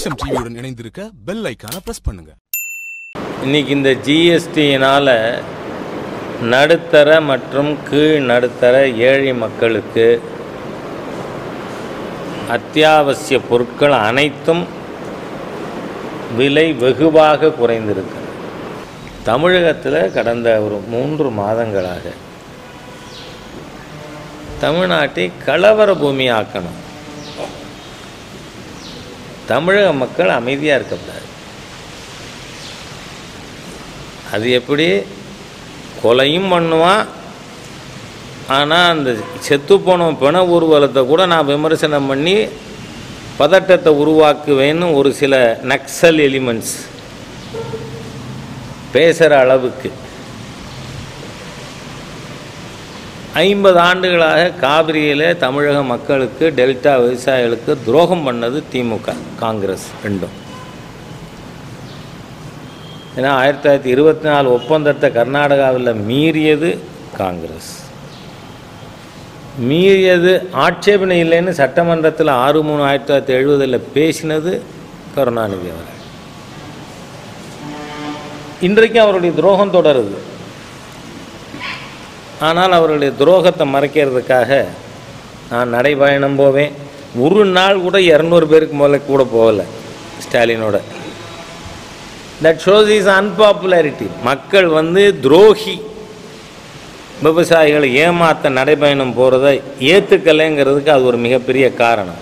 SM டிவியுடன் இணைந்திருக்க bell ஐக்கான press பண்ணுங்க இன்னைக்கு இந்த ஜிஎஸ்டியினால் நடுத்தர மற்றும் கீழ் நடுத்தர ஏழை மக்களுக்கு அத்தியாவசிய பொருட்கள் அனைத்தும் விலை வெகுவாக குறைந்திருக்கு தமிழகத்தில் கடந்த ஒரு மூன்று மாதங்களாக தமிழ்நாட்டை கலவர பூமியாக்கணும் தமிழக மக்கள் அமைதியாக இருக்கக்கூடாது அது எப்படி கொலையும் பண்ணுவான் ஆனால் அந்த செத்துப்போன பிண ஊர்வலத்தை கூட நான் விமர்சனம் பண்ணி பதட்டத்தை உருவாக்குவேன்னு ஒரு சில நக்சல் எலிமெண்ட்ஸ் பேசுகிற அளவுக்கு ஐம்பது ஆண்டுகளாக காவிரியில் தமிழக மக்களுக்கு டெல்டா விவசாயிகளுக்கு துரோகம் பண்ணது திமுக காங்கிரஸ் ரெண்டும் ஏன்னா ஆயிரத்தி தொள்ளாயிரத்தி இருபத்தி நாலு ஒப்பந்தத்தை கர்நாடகாவில் மீறியது காங்கிரஸ் மீறியது ஆட்சேபனை இல்லைன்னு சட்டமன்றத்தில் ஆறு மூணு ஆயிரத்தி தொள்ளாயிரத்தி எழுபதில் பேசினது கருணாநிதி அவர்கள் இன்றைக்கும் அவருடைய துரோகம் தொடருது ஆனால் அவருடைய துரோகத்தை மறைக்கிறதுக்காக நான் நடைபயணம் போவேன் ஒரு நாள் கூட இரநூறு பேருக்கு முதல்ல கூட போகலை ஸ்டாலினோட தட் ஷோஸ் இஸ் அன்பாப்புலாரிட்டி மக்கள் வந்து துரோகி விவசாயிகளை ஏமாத்த நடைபயணம் போகிறத ஏற்றுக்கலைங்கிறதுக்கு அது ஒரு மிகப்பெரிய காரணம்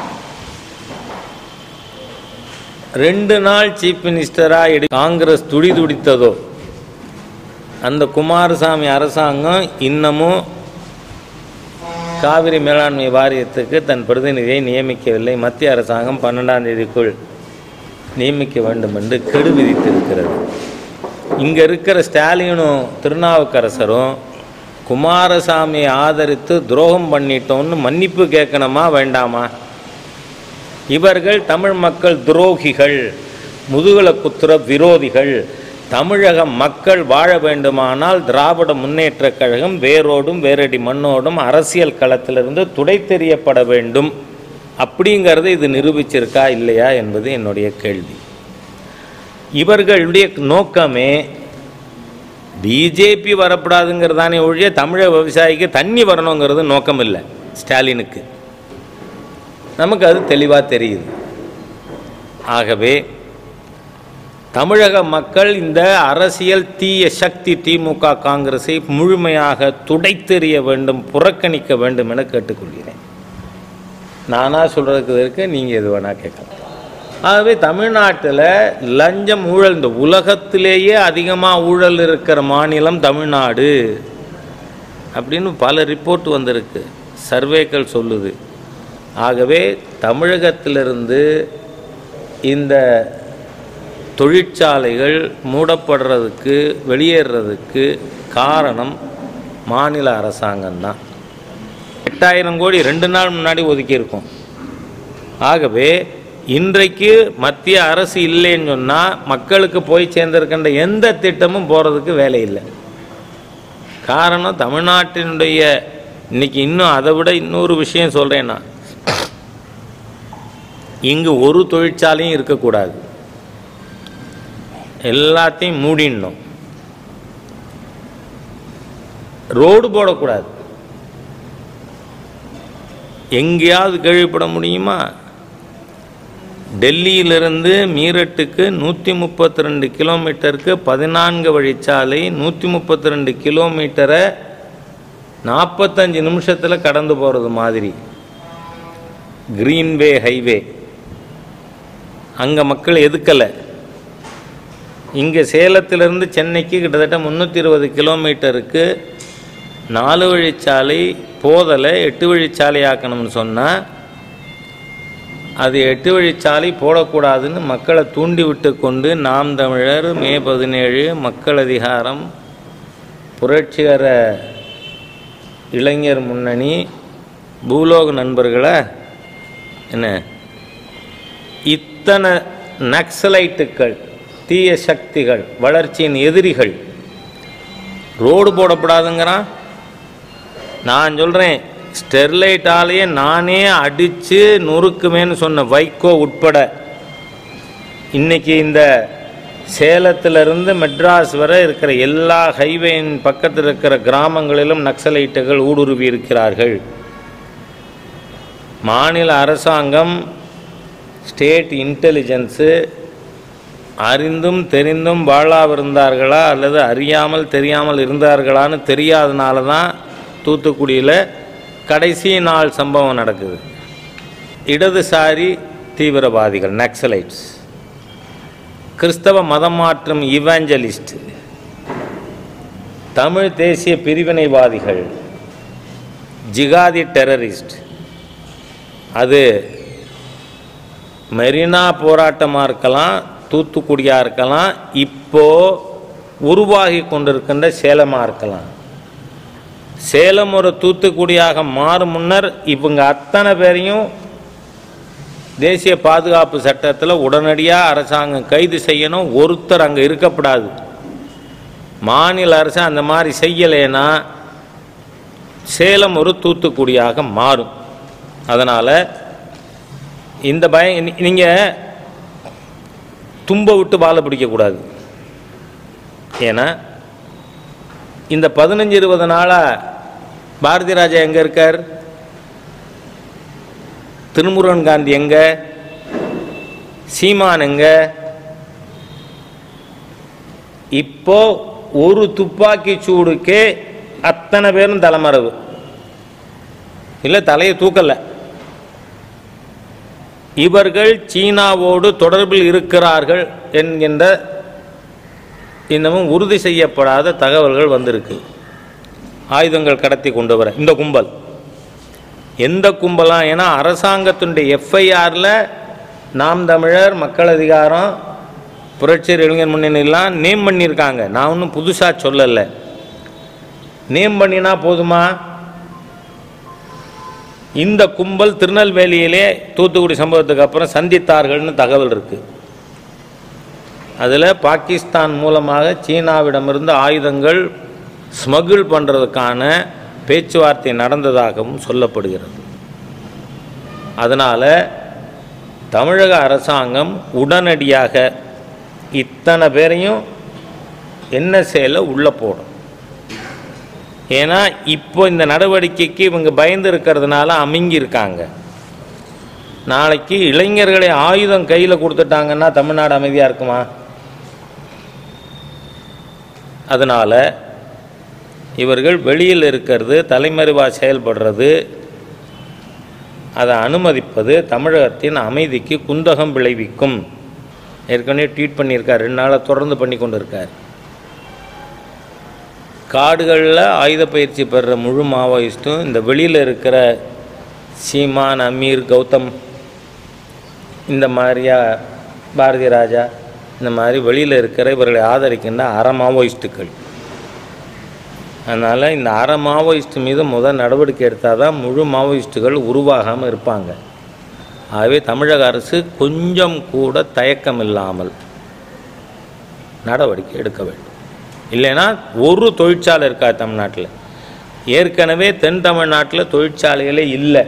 ரெண்டு நாள் சீஃப் மினிஸ்டராக எடு காங்கிரஸ் துடி துடித்ததோ அந்த குமாரசாமி அரசாங்கம் இன்னமும் காவிரி மேலாண்மை வாரியத்துக்கு தன் பிரதிநிதியை நியமிக்கவில்லை மத்திய அரசாங்கம் பன்னெண்டாம் தேதிக்குள் நியமிக்க வேண்டும் என்று கெடு விதித்திருக்கிறது இங்கே இருக்கிற ஸ்டாலினும் திருநாவுக்கரசரும் குமாரசாமியை ஆதரித்து துரோகம் பண்ணிட்டோன்னு மன்னிப்பு கேட்கணுமா வேண்டாமா இவர்கள் தமிழ் மக்கள் துரோகிகள் முதுகல குத்துற விரோதிகள் தமிழக மக்கள் வாழ வேண்டுமானால் திராவிட முன்னேற்றக் கழகம் வேரோடும் வேரடி மண்ணோடும் அரசியல் களத்திலிருந்து துடைத்தெறியப்பட வேண்டும் அப்படிங்கிறத இது நிரூபிச்சிருக்கா இல்லையா என்பது என்னுடைய கேள்வி இவர்களுடைய நோக்கமே பிஜேபி வரப்படாதுங்கிறதானே ஒழிய தமிழக விவசாயிக்கு தண்ணி வரணுங்கிறது நோக்கம் இல்லை ஸ்டாலினுக்கு நமக்கு அது தெளிவாக தெரியுது ஆகவே தமிழக மக்கள் இந்த அரசியல் தீய சக்தி திமுக காங்கிரஸை முழுமையாக துடைத்தெறிய வேண்டும் புறக்கணிக்க வேண்டும் என கேட்டுக்கொள்கிறேன் நானா சொல்கிறதுக்கு இருக்க நீங்கள் எது வேணால் கேட்கலாம் ஆகவே தமிழ்நாட்டில் லஞ்சம் ஊழல் இந்த உலகத்திலேயே அதிகமாக ஊழல் இருக்கிற மாநிலம் தமிழ்நாடு அப்படின்னு பல ரிப்போர்ட் வந்திருக்கு சர்வேக்கள் சொல்லுது ஆகவே தமிழகத்திலிருந்து இந்த தொழிற்சாலைகள் மூடப்படுறதுக்கு வெளியேறதுக்கு காரணம் மாநில அரசாங்கம்தான் எட்டாயிரம் கோடி ரெண்டு நாள் முன்னாடி ஒதுக்கியிருக்கோம் ஆகவே இன்றைக்கு மத்திய அரசு இல்லைன்னு சொன்னால் மக்களுக்கு போய் சேர்ந்திருக்கின்ற எந்த திட்டமும் போகிறதுக்கு வேலை இல்லை காரணம் தமிழ்நாட்டினுடைய இன்னைக்கு இன்னும் அதை விட இன்னொரு விஷயம் சொல்கிறேன் நான் இங்கு ஒரு தொழிற்சாலையும் இருக்கக்கூடாது எல்லாத்தையும் மூடிடணும் ரோடு போடக்கூடாது எங்கேயாவது கேள்விப்பட முடியுமா டெல்லியிலிருந்து மீரட்டுக்கு நூற்றி முப்பத்தி ரெண்டு கிலோமீட்டருக்கு பதினான்கு வழிச்சாலை நூற்றி முப்பத்தி ரெண்டு கிலோமீட்டரை நாற்பத்தஞ்சு நிமிஷத்தில் கடந்து போகிறது மாதிரி கிரீன்வே ஹைவே அங்கே மக்கள் எதுக்கலை இங்கே சேலத்திலிருந்து சென்னைக்கு கிட்டத்தட்ட முந்நூற்றி இருபது கிலோமீட்டருக்கு நாலு வழிச்சாலை போதலை எட்டு வழிச்சாலை ஆக்கணும்னு சொன்னால் அது எட்டு வழிச்சாலை போடக்கூடாதுன்னு மக்களை தூண்டி விட்டு கொண்டு நாம் தமிழர் மே பதினேழு மக்கள் அதிகாரம் புரட்சிகர இளைஞர் முன்னணி பூலோக நண்பர்களை என்ன இத்தனை நக்சலைட்டுக்கள் தீய சக்திகள் வளர்ச்சியின் எதிரிகள் ரோடு போடப்படாதுங்கிறான் நான் சொல்கிறேன் ஸ்டெர்லைட் ஆலையை நானே அடித்து நொறுக்குவேன்னு சொன்ன வைகோ உட்பட இன்னைக்கு இந்த சேலத்திலிருந்து மெட்ராஸ் வரை இருக்கிற எல்லா ஹைவேயின் பக்கத்தில் இருக்கிற கிராமங்களிலும் நக்சலைட்டுகள் ஊடுருவி இருக்கிறார்கள் மாநில அரசாங்கம் ஸ்டேட் இன்டெலிஜென்ஸு அறிந்தும் தெரிந்தும் வாழாவிருந்தார்களா அல்லது அறியாமல் தெரியாமல் இருந்தார்களான்னு தெரியாதனால தான் தூத்துக்குடியில் கடைசி நாள் சம்பவம் நடக்குது இடதுசாரி தீவிரவாதிகள் நக்சலைட்ஸ் கிறிஸ்தவ மதம் மாற்றும் இவாஞ்சலிஸ்ட் தமிழ் தேசிய பிரிவினைவாதிகள் ஜிகாதி டெரரிஸ்ட் அது மெரினா போராட்டமாக இருக்கலாம் தூத்துக்குடியாக இருக்கலாம் இப்போ உருவாகி கொண்டிருக்கின்ற சேலமாக இருக்கலாம் சேலம் ஒரு தூத்துக்குடியாக மாறும் முன்னர் இவங்க அத்தனை பேரையும் தேசிய பாதுகாப்பு சட்டத்தில் உடனடியாக அரசாங்கம் கைது செய்யணும் ஒருத்தர் அங்கே இருக்கக்கூடாது மாநில அரசு அந்த மாதிரி செய்யலைன்னா சேலம் ஒரு தூத்துக்குடியாக மாறும் அதனால் இந்த பயம் நீங்கள் தும்ப விட்டு வாழை பிடிக்கக்கூடாது ஏன்னா இந்த பதினஞ்சு இருபது நாளாக பாரதி ராஜா எங்கே இருக்கார் திருமுருகன் காந்தி எங்க சீமான் எங்க இப்போ ஒரு துப்பாக்கி சூடுக்கே அத்தனை பேரும் தலைமறைவு இல்லை தலையை தூக்கல இவர்கள் சீனாவோடு தொடர்பில் இருக்கிறார்கள் என்கின்ற இன்னமும் உறுதி செய்யப்படாத தகவல்கள் வந்திருக்கு ஆயுதங்கள் கடத்தி கொண்டு வர இந்த கும்பல் எந்த கும்பலாம் ஏன்னா அரசாங்கத்தினுடைய எஃப்ஐஆரில் நாம் தமிழர் மக்கள் அதிகாரம் புரட்சியர் இளைஞர் முன்னணிலாம் நேம் பண்ணியிருக்காங்க நான் ஒன்றும் புதுசாக சொல்லலை நேம் பண்ணினா போதுமா இந்த கும்பல் திருநெல்வேலியிலே தூத்துக்குடி சம்பவத்துக்கு அப்புறம் சந்தித்தார்கள்னு தகவல் இருக்குது அதில் பாகிஸ்தான் மூலமாக சீனாவிடமிருந்து ஆயுதங்கள் ஸ்மகிள் பண்ணுறதுக்கான பேச்சுவார்த்தை நடந்ததாகவும் சொல்லப்படுகிறது அதனால் தமிழக அரசாங்கம் உடனடியாக இத்தனை பேரையும் என்ன செயல உள்ளே போடும் ஏன்னா இப்போ இந்த நடவடிக்கைக்கு இவங்க பயந்து இருக்கிறதுனால அமுங்கி இருக்காங்க நாளைக்கு இளைஞர்களை ஆயுதம் கையில் கொடுத்துட்டாங்கன்னா தமிழ்நாடு அமைதியாக இருக்குமா அதனால் இவர்கள் வெளியில் இருக்கிறது தலைமறைவாக செயல்படுறது அதை அனுமதிப்பது தமிழகத்தின் அமைதிக்கு குந்தகம் விளைவிக்கும் ஏற்கனவே ட்வீட் பண்ணியிருக்கார் ரெண்டு நாளாக தொடர்ந்து பண்ணி கொண்டு இருக்கார் காடுகளில் ஆயுத பயிற்சி பெறுற முழு மாவோயிஸ்ட்டும் இந்த வெளியில் இருக்கிற சீமான் அமீர் கௌதம் இந்த மாதிரியா பாரதி ராஜா இந்த மாதிரி வெளியில் இருக்கிற இவர்களை ஆதரிக்கின்ற அற மாவோயிஸ்ட்டுகள் அதனால் இந்த அற மாவோயிஸ்ட் மீது முதல் நடவடிக்கை எடுத்தால் தான் முழு மாவோயிஸ்ட்டுகள் உருவாகாமல் இருப்பாங்க ஆகவே தமிழக அரசு கொஞ்சம் கூட தயக்கம் இல்லாமல் நடவடிக்கை எடுக்க வேண்டும் இல்லைன்னா ஒரு தொழிற்சாலை இருக்கா தமிழ்நாட்டில் ஏற்கனவே தென் தமிழ்நாட்டில் தொழிற்சாலைகளே இல்லை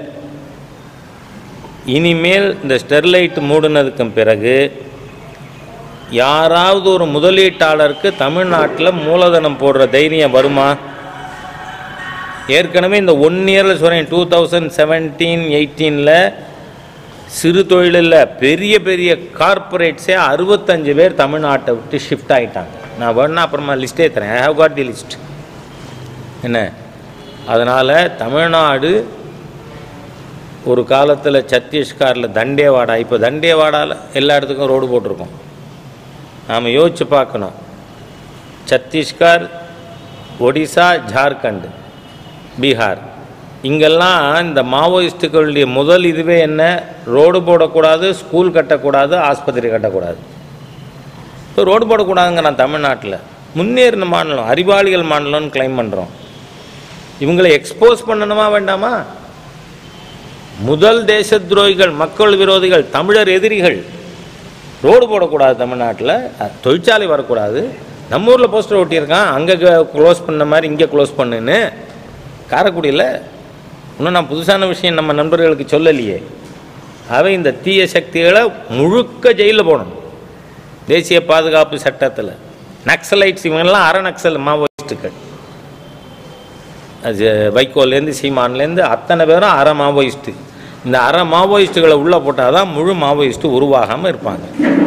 இனிமேல் இந்த ஸ்டெர்லைட் மூடினதுக்கும் பிறகு யாராவது ஒரு முதலீட்டாளருக்கு தமிழ்நாட்டில் மூலதனம் போடுற தைரியம் வருமா ஏற்கனவே இந்த ஒன் இயரில் சொல்கிறேன் டூ தௌசண்ட் செவன்டீன் எயிட்டீனில் சிறு தொழிலில் பெரிய பெரிய கார்ப்பரேட்ஸே அறுபத்தஞ்சு பேர் தமிழ்நாட்டை விட்டு ஷிஃப்ட் ஆகிட்டாங்க நான் வேணா அப்புறமா லிஸ்ட்டே தரேன் I have got the list என்ன அதனால் தமிழ்நாடு ஒரு காலத்தில் சத்தீஸ்கரில் தண்டேவாடா இப்போ தண்டேவாடாவில் எல்லா இடத்துக்கும் ரோடு போட்டிருக்கோம் நாம் யோசிச்சு பார்க்கணும் சத்தீஸ்கர் ஒடிசா ஜார்க்கண்ட் பீகார் இங்கெல்லாம் இந்த மாவோயிஸ்ட்டுகளுடைய முதல் இதுவே என்ன ரோடு போடக்கூடாது ஸ்கூல் கட்டக்கூடாது ஆஸ்பத்திரி கட்டக்கூடாது இப்போ ரோடு போடக்கூடாதுங்க நான் தமிழ்நாட்டில் முன்னேறின மாநிலம் அறிவாளிகள் மாநிலம்னு கிளைம் பண்ணுறோம் இவங்களை எக்ஸ்போஸ் பண்ணணுமா வேண்டாமா முதல் தேச துரோகிகள் மக்கள் விரோதிகள் தமிழர் எதிரிகள் ரோடு போடக்கூடாது தமிழ்நாட்டில் அஹ், தொழிற்சாலை வரக்கூடாது நம்ம ஊரில் போஸ்டர் ஒட்டியிருக்கான் அங்கே க்ளோஸ் பண்ண மாதிரி இங்கே க்ளோஸ் பண்ணுன்னு காரைக்குடியில் இன்னும் நான் புதுசான விஷயம் நம்ம நண்பர்களுக்கு சொல்லலையே அவை இந்த தீய சக்திகளை முழுக்க ஜெயிலில் போடணும் தேசிய பாதுகாப்பு சட்டத்தில் நக்சலைட்ஸ் இவங்கெல்லாம் அற நக்சல் மாவோயிஸ்ட்டுகள் அது வைக்கோல்லேருந்து சீமான்லேருந்து அத்தனை பேரும் அற மாவோயிஸ்ட்டு இந்த அற மாவோயிஸ்ட்டுகளை உள்ளே போட்டால் தான் முழு மாவோயிஸ்ட்டு உருவாகாமல் இருப்பாங்க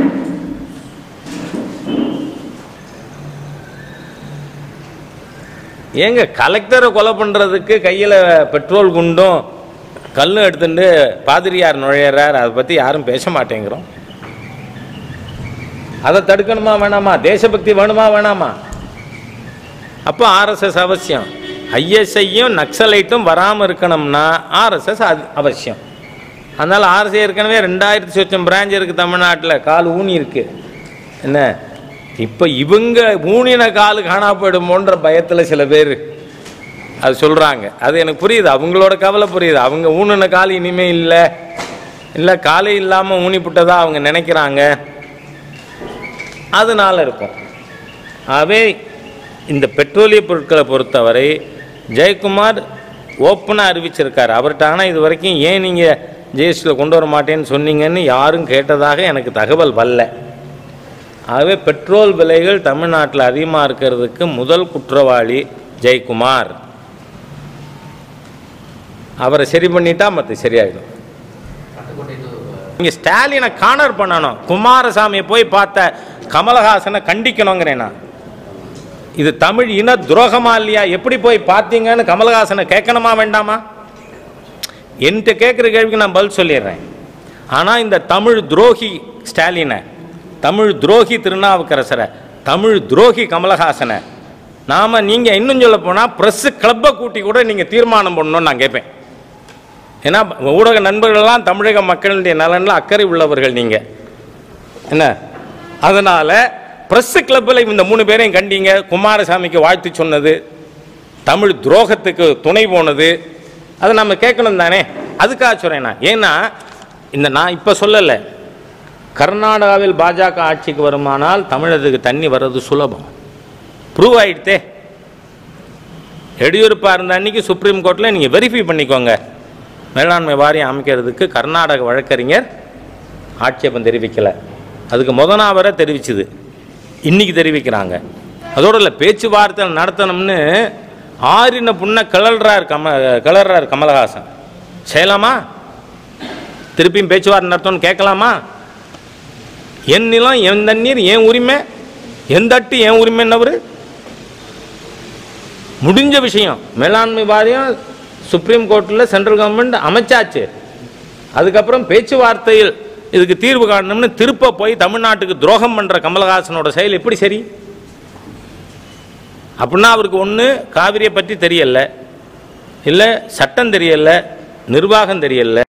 ஏங்க கலெக்டரை கொலை பண்ணுறதுக்கு கையில் பெட்ரோல் குண்டும் கல்லும் எடுத்துட்டு பாதிரியார் நுழையிறார் அதை பற்றி யாரும் பேச மாட்டேங்கிறோம் அதை தடுக்கணுமா வேணாமா தேசபக்தி வேணுமா வேணாமா அப்போ ஆர்எஸ்எஸ் அவசியம் ஐஎஸ்ஐயும் நக்சலைட்டும் வராமல் இருக்கணும்னா ஆர்எஸ்எஸ் அது அவசியம் அதனால் ஆர்எஸ்ஐ ஏற்கனவே ரெண்டாயிரத்தி சொச்சம் பிரான்ச் இருக்குது தமிழ்நாட்டில் கால் ஊனி இருக்கு என்ன இப்போ இவங்க ஊனின கால் காணா போயிடுமோன்ற பயத்தில் சில பேர் அது சொல்கிறாங்க அது எனக்கு புரியுது அவங்களோட கவலை புரியுது அவங்க ஊனின கால் இனிமே இல்லை இல்லை காலே இல்லாமல் ஊனிப்புட்டதா அவங்க நினைக்கிறாங்க அதனால இருக்கும் ஆகவே இந்த பெட்ரோலிய பொருட்களை பொறுத்தவரை ஜெயக்குமார் ஓப்பனாக அறிவிச்சிருக்காரு அவர்கிட்ட ஆனால் இது வரைக்கும் ஏன் நீங்கள் ஜிஎஸ்டியில் கொண்டு வர மாட்டேன்னு சொன்னீங்கன்னு யாரும் கேட்டதாக எனக்கு தகவல் வரல ஆகவே பெட்ரோல் விலைகள் தமிழ்நாட்டில் அதிகமாக இருக்கிறதுக்கு முதல் குற்றவாளி ஜெயக்குமார் அவரை சரி பண்ணிட்டா மற்ற சரியாயிடும் நீங்க ஸ்டாலினை கார்னர் பண்ணணும் குமாரசாமியை போய் பார்த்த கமலஹாசனை கண்டிக்கணுங்கிறேன் நான் இது தமிழ் இன துரோகமா இல்லையா எப்படி போய் பார்த்தீங்கன்னு கமலஹாசனை கேட்கணுமா வேண்டாமா என்கிட்ட கேட்குற கேள்விக்கு நான் பதில் சொல்லிடுறேன் ஆனால் இந்த தமிழ் துரோகி ஸ்டாலினை தமிழ் துரோகி திருநாவுக்கரசரை தமிழ் துரோகி கமலஹாசனை நாம் நீங்கள் இன்னும் சொல்ல போனால் ப்ரெஸ்ஸு கிளப்பை கூட்டி கூட நீங்கள் தீர்மானம் பண்ணணும்னு நான் கேட்பேன் ஏன்னா ஊடக நண்பர்கள்லாம் தமிழக மக்களுடைய நலனில் அக்கறை உள்ளவர்கள் நீங்கள் என்ன அதனால் ப்ரெஸ் கிளப்பில் இந்த மூணு பேரையும் கண்டீங்க குமாரசாமிக்கு வாழ்த்து சொன்னது தமிழ் துரோகத்துக்கு துணை போனது அதை நம்ம கேட்கணும் தானே அதுக்காக சொல்கிறேன் நான் ஏன்னா இந்த நான் இப்போ சொல்லலை கர்நாடகாவில் பாஜக ஆட்சிக்கு வருமானால் தமிழகத்துக்கு தண்ணி வர்றது சுலபம் ப்ரூவ் ஆயிடுத்தே எடியூரப்பா இருந்த அன்னைக்கு சுப்ரீம் கோர்ட்டில் நீங்கள் வெரிஃபை பண்ணிக்கோங்க மேலாண்மை வாரியம் அமைக்கிறதுக்கு கர்நாடக வழக்கறிஞர் ஆட்சேபம் தெரிவிக்கலை அதுக்கு முதனா வரை தெரிவிச்சுது இன்னைக்கு தெரிவிக்கிறாங்க அதோட இல்லை பேச்சுவார்த்தை நடத்தணும்னு ஆறின புண்ண கிளறார் கம கிளறார் கமலஹாசன் செய்யலாமா திருப்பியும் பேச்சுவார்த்தை நடத்தணும்னு கேட்கலாமா என் நிலம் என் தண்ணீர் என் உரிமை எந்த அட்டு என் உரிமைன்னவர் முடிஞ்ச விஷயம் மேலாண்மை வாரியம் சுப்ரீம் கோர்ட்டில் சென்ட்ரல் கவர்மெண்ட் அமைச்சாச்சு அதுக்கப்புறம் பேச்சுவார்த்தையில் இதுக்கு தீர்வு காணணும்னு திருப்ப போய் தமிழ்நாட்டுக்கு துரோகம் பண்ற கமலஹாசனோட செயல் எப்படி சரி அப்படின்னா அவருக்கு ஒன்று காவிரியை பற்றி தெரியல இல்லை சட்டம் தெரியல நிர்வாகம் தெரியல